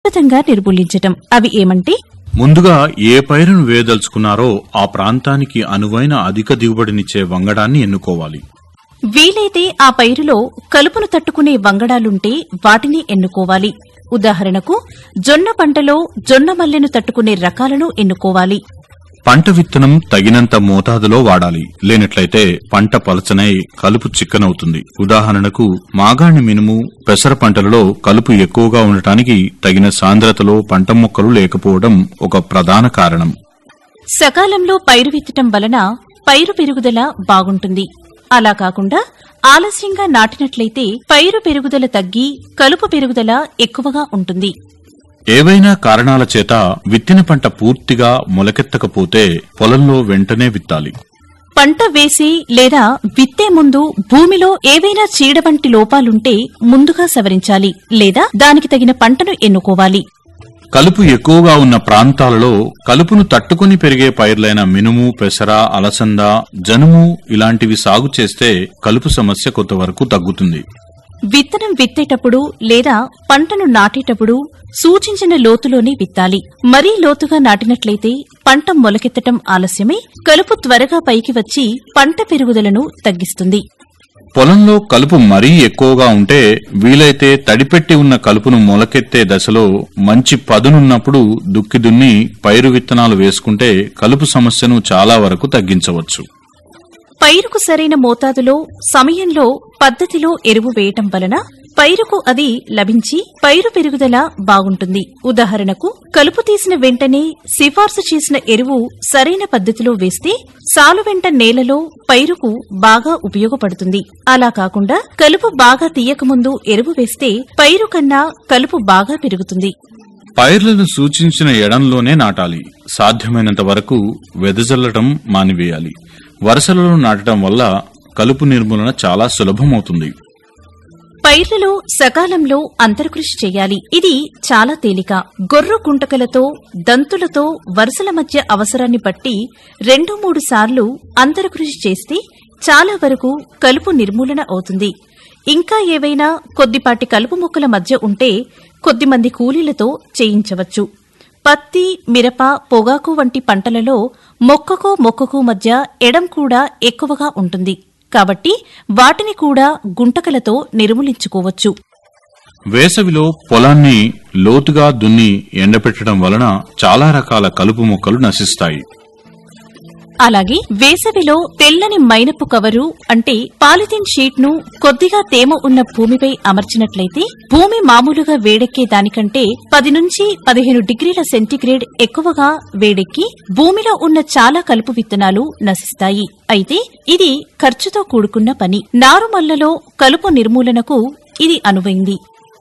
శాశ్వతంగా నిర్మూలించటం అవి ఏమంటే ముందుగా ఏ పైరును వేయదలుచుకున్నారో ఆ ప్రాంతానికి అనువైన అధిక దిగుబడినిచ్చే వంగడాన్ని ఎన్నుకోవాలి వీలైతే ఆ పైరులో కలుపును తట్టుకునే వంగడాలుంటే వాటిని ఎన్నుకోవాలి ఉదాహరణకు జొన్న పంటలో జొన్న మల్లెను తట్టుకునే రకాలను ఎన్నుకోవాలి పంట విత్తనం తగినంత మోతాదులో వాడాలి లేనట్లయితే పంట పలచనై కలుపు చిక్కనవుతుంది ఉదాహరణకు మాగాణి మినుము పెసర పంటలలో కలుపు ఎక్కువగా ఉండటానికి తగిన సాంద్రతలో పంట మొక్కలు లేకపోవడం ఒక ప్రధాన కారణం సకాలంలో పైరు విత్తటం వలన పైరు పెరుగుదల బాగుంటుంది అలా కాకుండా ఆలస్యంగా నాటినట్లయితే పైరు పెరుగుదల తగ్గి కలుపు పెరుగుదల ఎక్కువగా ఉంటుంది ఏవైనా కారణాల చేత విత్తిన పంట పూర్తిగా మొలకెత్తకపోతే పొలంలో వెంటనే విత్తాలి పంట వేసి లేదా విత్తే ముందు భూమిలో ఏవైనా చీడ వంటి లోపాలుంటే ముందుగా సవరించాలి లేదా దానికి తగిన పంటను ఎన్నుకోవాలి కలుపు ఎక్కువగా ఉన్న ప్రాంతాలలో కలుపును తట్టుకుని పెరిగే పైర్లైన మినుము పెసర అలసంద జనుము ఇలాంటివి సాగు చేస్తే కలుపు సమస్య కొంతవరకు తగ్గుతుంది విత్తనం విత్తేటప్పుడు లేదా పంటను నాటేటప్పుడు సూచించిన లోతులోనే విత్తాలి మరీ లోతుగా నాటినట్లయితే పంట మొలకెత్తటం ఆలస్యమై కలుపు త్వరగా పైకి వచ్చి పంట పెరుగుదలను తగ్గిస్తుంది పొలంలో కలుపు మరీ ఎక్కువగా ఉంటే వీలైతే తడిపెట్టి ఉన్న కలుపును మొలకెత్తే దశలో మంచి పదునున్నప్పుడు దుక్కి దున్ని పైరు విత్తనాలు వేసుకుంటే కలుపు సమస్యను చాలా వరకు తగ్గించవచ్చు పైరుకు సరైన మోతాదులో సమయంలో పద్ధతిలో ఎరువు వేయటం వలన పైరుకు అది లభించి పైరు పెరుగుదల బాగుంటుంది ఉదాహరణకు కలుపు తీసిన వెంటనే సిఫార్సు చేసిన ఎరువు సరైన పద్ధతిలో వేస్తే సాలు వెంట నేలలో పైరుకు బాగా ఉపయోగపడుతుంది అలా కాకుండా కలుపు బాగా తీయకముందు ఎరువు వేస్తే పైరు కన్నా కలుపు బాగా పెరుగుతుంది పైర్లను సూచించిన ఎడంలోనే నాటాలి సాధ్యమైనంత వరకు వెదజల్లటం మానివేయాలి వరుసలలో నాటడం వల్ల కలుపు నిర్మూలన చాలా సులభమవుతుంది పైర్లలో సకాలంలో అంతర్కృషి చేయాలి ఇది చాలా తేలిక గొర్రు కుంటకలతో దంతులతో వరుసల మధ్య అవసరాన్ని బట్టి రెండు మూడు సార్లు అంతర్కృషి చేస్తే చాలా వరకు కలుపు నిర్మూలన అవుతుంది ఇంకా ఏవైనా కొద్దిపాటి కలుపు మొక్కల మధ్య ఉంటే కొద్దిమంది కూలీలతో చేయించవచ్చు పత్తి మిరప పొగాకు వంటి పంటలలో మొక్కకు మొక్కకు మధ్య ఎడం కూడా ఎక్కువగా ఉంటుంది కాబట్టి వాటిని కూడా గుంటకలతో నిర్మూలించుకోవచ్చు వేసవిలో పొలాన్ని లోతుగా దున్ని ఎండపెట్టడం వలన చాలా రకాల కలుపు మొక్కలు నశిస్తాయి అలాగే వేసవిలో తెల్లని మైనపు కవరు అంటే పాలిథిన్ షీట్ ను కొద్దిగా తేమ ఉన్న భూమిపై అమర్చినట్లయితే భూమి మామూలుగా వేడెక్కే దానికంటే పది నుంచి పదిహేను డిగ్రీల సెంటీగ్రేడ్ ఎక్కువగా వేడెక్కి భూమిలో ఉన్న చాలా కలుపు విత్తనాలు నశిస్తాయి అయితే ఇది ఖర్చుతో కూడుకున్న పని నారుమల్లలో కలుపు నిర్మూలనకు ఇది అనువైంది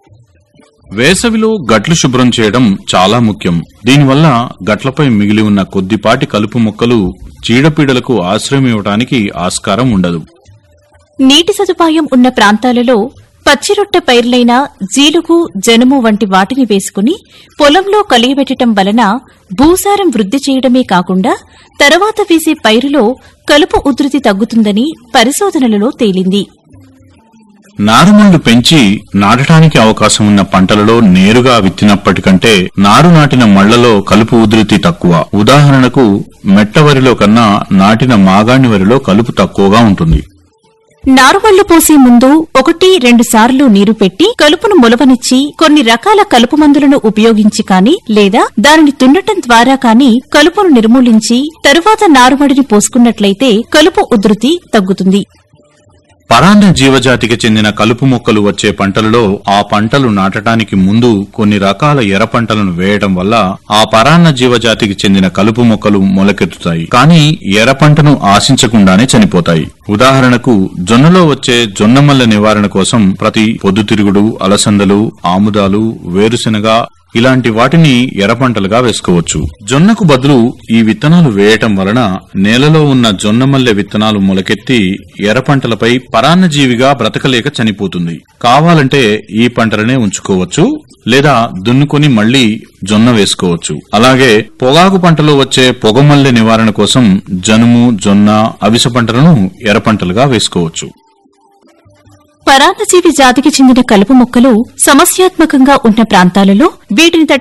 వేసవిలో గట్లు శుభ్రం చేయడం చాలా ముఖ్యం దీనివల్ల గట్లపై మిగిలి ఉన్న కొద్దిపాటి కలుపు మొక్కలు చీడపీడలకు ఆశ్రయం ఇవ్వడానికి ఆస్కారం ఉండదు నీటి సదుపాయం ఉన్న ప్రాంతాలలో పచ్చిరొట్టె పైర్లైన జీలుగు జనుము వంటి వాటిని వేసుకుని పొలంలో కలియబెట్టడం వలన భూసారం వృద్ధి చేయడమే కాకుండా తర్వాత వేసే పైరులో కలుపు ఉధృతి తగ్గుతుందని పరిశోధనలలో తేలింది నారుమళ్లు పెంచి నాటడానికి అవకాశం ఉన్న పంటలలో నేరుగా విత్తినప్పటికంటే నారు నాటిన మళ్లలో కలుపు ఉధృతి తక్కువ ఉదాహరణకు మెట్ట వరిలో కన్నా నాటిన మాగాణి వరిలో కలుపు తక్కువగా ఉంటుంది నారుమళ్లు పోసే ముందు ఒకటి రెండు సార్లు నీరు పెట్టి కలుపును మొలవనిచ్చి కొన్ని రకాల కలుపు మందులను ఉపయోగించి కాని లేదా దానిని తున్నటం ద్వారా కాని కలుపును నిర్మూలించి తరువాత నారుమడిని పోసుకున్నట్లయితే కలుపు ఉధృతి తగ్గుతుంది పరాన్న జీవజాతికి చెందిన కలుపు మొక్కలు వచ్చే పంటలలో ఆ పంటలు నాటడానికి ముందు కొన్ని రకాల ఎర్ర పంటలను వేయడం వల్ల ఆ పరాన్న జీవజాతికి చెందిన కలుపు మొక్కలు మొలకెత్తుతాయి కానీ ఎర్ర పంటను ఆశించకుండానే చనిపోతాయి ఉదాహరణకు జొన్నలో వచ్చే జొన్నమల్ల నివారణ కోసం ప్రతి పొద్దుతిరుగుడు అలసందలు ఆముదాలు వేరుశెనగ ఇలాంటి వాటిని ఎర్ర పంటలుగా వేసుకోవచ్చు జొన్నకు బదులు ఈ విత్తనాలు వేయటం వలన నేలలో ఉన్న జొన్నమల్లె విత్తనాలు మొలకెత్తి ఎర్ర పంటలపై పరాన్నజీవిగా బ్రతకలేక చనిపోతుంది కావాలంటే ఈ పంటలనే ఉంచుకోవచ్చు లేదా దున్నుకొని మళ్లీ జొన్న వేసుకోవచ్చు అలాగే పొగాకు పంటలో వచ్చే పొగమల్లె నివారణ కోసం జనుము జొన్న అవిసె పంటలను ఎర్ర పంటలుగా వేసుకోవచ్చు పరాన్నజీవి జాతికి చెందిన కలుపు మొక్కలు సమస్యాత్మకంగా ఉన్న ప్రాంతాలలో వీటిని